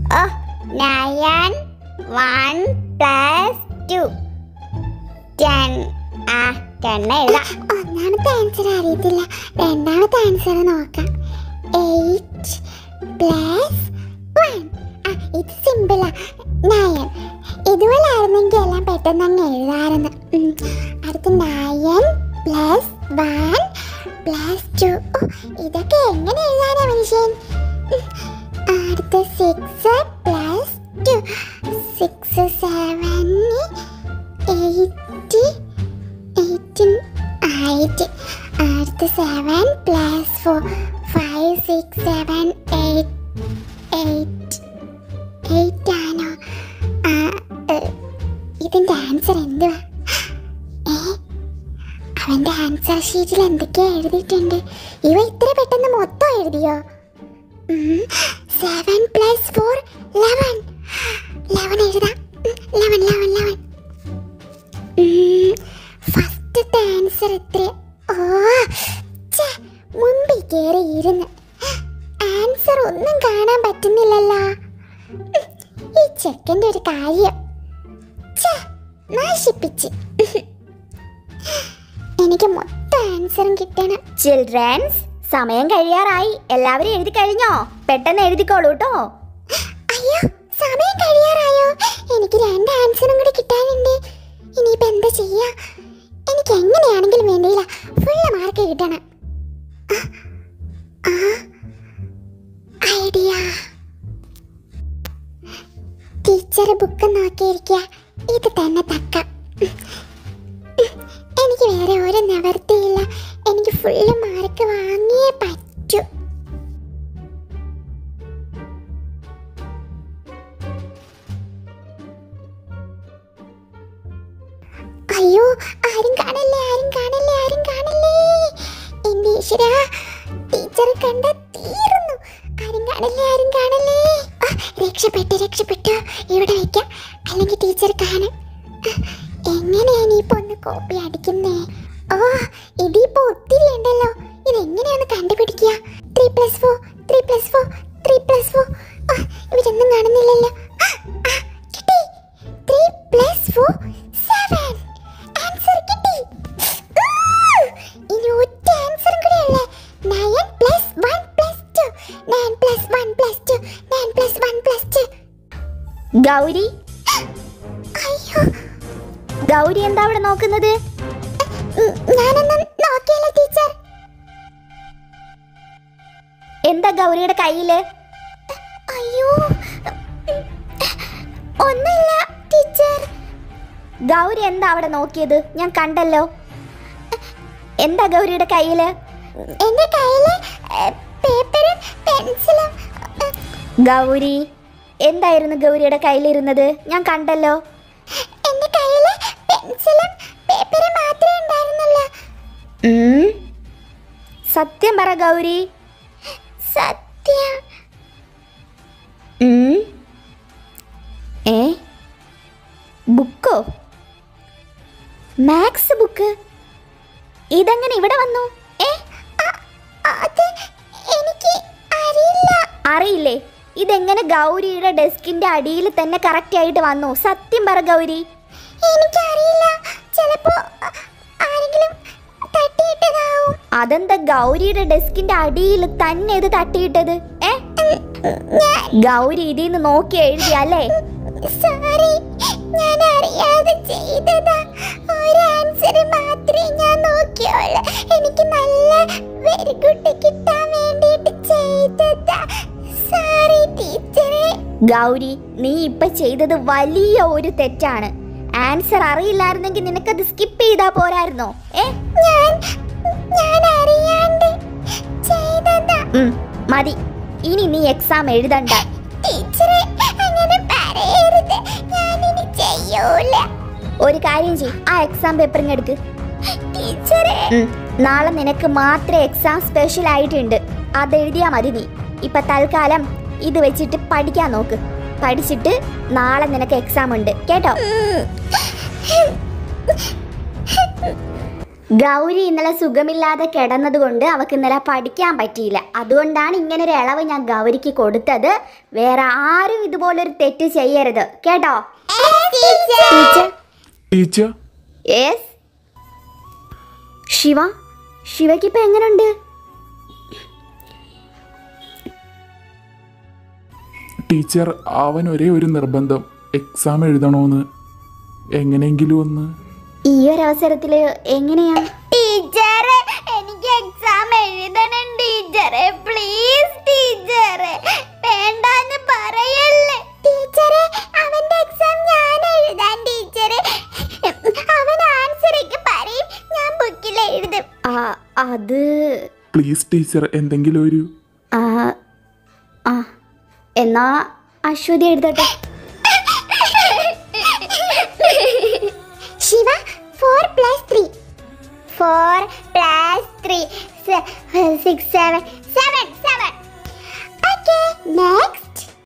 ഓ nine one plus two ten ആ ten എഴുതാം ഒന്നാമത്തെ ആൻസർ അറിയത്തില്ല രണ്ടാമത്തെ ആൻസർ നോക്കാം എയ്റ്റ് പ്ലസ് വൺ ആ ഇത് സിമ്പിളാ നയൻ ഇതുപോലെ ആയിരുന്നെങ്കിൽ എല്ലാം പെട്ടെന്ന് അങ്ങ് എഴുതാറുണ്ട് ഉം. അടുത്ത nine plus one plus two ഇതൊക്കെ എങ്ങനെ എഴുതാനാ മനുഷ്യൻ ഉം. അടുത്ത six plus two six seven eight എയ്റ്റും ആയിട്ട് അടുത്ത seven plus four five six seven eight eight eight ആണോ ആ, ഏ, ഇതിന്റെ ആൻസർ എന്തുവാ ഏ അവന്റെ ആൻസർ ഷീറ്റിൽ എന്തൊക്കെയാ എഴുതിയിട്ടുണ്ട് ഇവ ഇത്ര പെട്ടെന്ന് മൊത്തം എഴുതിയോ seven plus four eleven eleven എഴുതാം ലെവൻ ലെവൻ ലെവൻ ഫസ്റ്റത്തെ ആൻസർ എത്ര ഓ ഛെ, മുമ്പിൽ കയറി ഇരുന്ന് ആൻസർ ഒന്നും കാണാൻ പറ്റുന്നില്ലല്ലോ ഉം, ഈ ചെക്കൻ്റെ ഒരു കാര്യം ഛെ, നശിപ്പിച്ച് എനിക്ക് മൊത്തം ആൻസറും കിട്ടണം ചിൽഡ്രൻസ് സമയം കഴിയാറായി എല്ലാവരും എഴുതി കഴിഞ്ഞോ പെട്ടെന്ന് എഴുതിക്കോളൂ കേട്ടോ അയ്യോ സമയം കഴിയാറായോ എനിക്ക് രണ്ട് ആൻസറും കൂടി കിട്ടാനുണ്ട് ഇനിയിപ്പോ എന്താ ചെയ്യാ എനിക്ക് എങ്ങനെയാണെങ്കിലും വേണ്ടിയില്ല ഫുള്ള് മാർക്ക് കിട്ടണം ഐഡിയ ടീച്ചർ ബുക്ക് നോക്കിയിരിക്കുക ഇത് തന്നെ തക്ക എനിക്ക് വേറെ ഒരു നിവർത്തിയില്ല എനിക്ക് ഫുള്ള് മാർക്ക് വാങ്ങിയേ പറ്റൂ അയ്യോ ആരും കാണല്ലേ ആരും കാണല്ലേ ആരും കാണല്ലേ എന്റെ ഈശ്വര ടീച്ചർ കണ്ട തീർന്നു ആരും കാണല്ലേ ആരും കാണല്ലേ ആ, രക്ഷപ്പെട്ടു രക്ഷപ്പെട്ടു ഇവിടെ വെക്കാം അല്ലെങ്കിൽ ടീച്ചർ കാണും ആ, എങ്ങനെയാ ഇനിയിപ്പോ ഒന്ന് കോപ്പി അടിക്കുന്നേ ഓ ഇതിപ്പോ ഒത്തിരി ഉണ്ടല്ലോ ഇതെങ്ങനെയാണ് കണ്ടുപിടിക്കുക three plus four three plus four three plus four ഇവരൊന്നും കാണുന്നില്ലല്ലോ ആ, ആ, കിട്ടി three plus four seven answer കിട്ടി ഊ! ഇനി ഒറ്റ ആൻസറും കൂടെ ഉള്ളേ nine plus one plus two nine plus one plus two nine plus one plus two Gauri അയ്യോ ഗൗരി എന്താ അവിടെ നോക്കുന്നത് ഉം, ഞാനൊന്ന് നോക്കിയല്ലോ ടീച്ചർ എന്താ ഗൗരിയുടെ കയ്യില് അയ്യോ ഒന്നുമില്ല ടീച്ചർ ഗൗരി എന്താ അവിടെ നോക്കിയത് ഞാൻ കണ്ടല്ലോ എന്താ ഗൗരിയുടെ കയ്യില് എന്റെ കയ്യില് പേപ്പറും പെൻസിലും ഗൗരി എന്തായിരുന്നു ഗൗരിയുടെ കയ്യിലിരുന്നത് ഞാൻ കണ്ടല്ലോ എന്റെ കയ്യില് പെൻസിലും പേപ്പറും മാത്രമേ ഉണ്ടായിരുന്നുള്ളൂ ഉം. സത്യം പറ ഗൗരി സത്യം ഉം. ഏ ബുക്കോ മാത്സ് ബുക്ക് ഇതെങ്ങനെ ഇവിടെ വന്നു ഏ അ- അത് എനിക്ക് അറിയില്ല അറിയില്ലേ ഇതെങ്ങനെ ഗൗരിയുടെ ഡെസ്കിന്റെ അടിയിൽ തന്നെ കറക്റ്റ് ആയിട്ട് വന്നു സത്യം പറ ഗൗരി എനിക്കറിയില്ല ചിലപ്പോ അ- ആരെങ്കിലും തട്ടിയിട്ടതാവും അതെന്താ ഗൗരിയുടെ ഡെസ്കിന്റെ അടിയിൽ തന്നെ ഇത് തട്ടിയിട്ടത് ഏ ഞാൻ ഗൗരി ഇതിന്ന് നോക്കി എഴുതി അല്ലേ സോറി ഞാൻ അറിയാതെ ചെയ്തതാ ഒരു ആൻസർ മാത്രമേ ഞാൻ നോക്കിയുള്ളൂ എനിക്ക് നല്ല വെരി ഗുഡ് കിട്ടാൻ വേണ്ടിയിട്ട് ചെയ്തതാ സോറി ടീച്ചറെ ഗൗരി നീ ഇപ്പൊ ചെയ്തത് വലിയ ഒരു തെറ്റാണ് ആൻസർ അറിയില്ലായിരുന്നെങ്കിൽ നിനക്കത് സ്കിപ്പ് ചെയ്താ പോരായിരുന്നോ ഏ ഞാൻ ഞാൻ അറിയാണ്ട് ചെയ്തതാ ഉം, മതി ഇനി നീ എക്സാം എഴുതണ്ട ടീച്ചറെ അങ്ങനെ പറയരുത് ഞാനിനി ചെയ്യൂല ഒരു കാര്യം ചെയ് ആ എക്സാം പേപ്പർ ഇങ്ങ് എടുക്ക് ടീച്ചറെ ഉം, നാളെ നിനക്ക് മാത്രമേ എക്സാം സ്പെഷ്യൽ ആയിട്ടുണ്ട് അത് എഴുതിയാ മതി നീ ഇപ്പൊ തൽക്കാലം ഇത് വെച്ചിട്ട് പഠിക്കാൻ നോക്ക് പഠിച്ചിട്ട് നാളെ നിനക്ക് എക്സാം ഉണ്ട് കേട്ടോ ഗൗരി ഇന്നലെ സുഖമില്ലാതെ കിടന്നതുകൊണ്ട് അവൾക്ക് ഇന്നലെ പഠിക്കാൻ പറ്റിയില്ല അതുകൊണ്ടാണ് ഇങ്ങനെ ഒരു ഇളവ് ഞാൻ ഗൗരിക്ക് കൊടുത്തത് വേറെ ആരും ഇതുപോലൊരു തെറ്റ് ചെയ്യരുത് കേട്ടോ ടീച്ചർ ടീച്ചർ യെസ് ശിവ ശിവയ്ക്ക് ഇപ്പൊ എങ്ങനെയുണ്ട് ടീച്ചർ അവൻ ഒരേ ഒരു നിർബന്ധം എക്സാം എഴുതണോന്ന് എങ്ങനെയെങ്കിലും ഒന്ന് ഈ ഒരു അവസരത്തില് എങ്ങനെയാ ടീച്ചറെ എനിക്ക് എക്സാം എഴുതണം ടീച്ചറെ പ്ലീസ് ടീച്ചറെ വേണ്ടാന്ന് പറയല്ലേ ടീച്ചറെ അവന്റെ എക്സാം ഞാൻ എഴുതാൻ ടീച്ചറെ അവൻ ആൻസർ ഒക്കെ പറയും ഞാൻ ബുക്കിൽ എഴുതും ആ, അത് പ്ലീസ് ടീച്ചർ എന്തെങ്കിലും ഒരു ആ ആ എന്നാ അശ്വതി എഴുതട്ടെ Shiva four plus three four plus three six seven seven seven okay next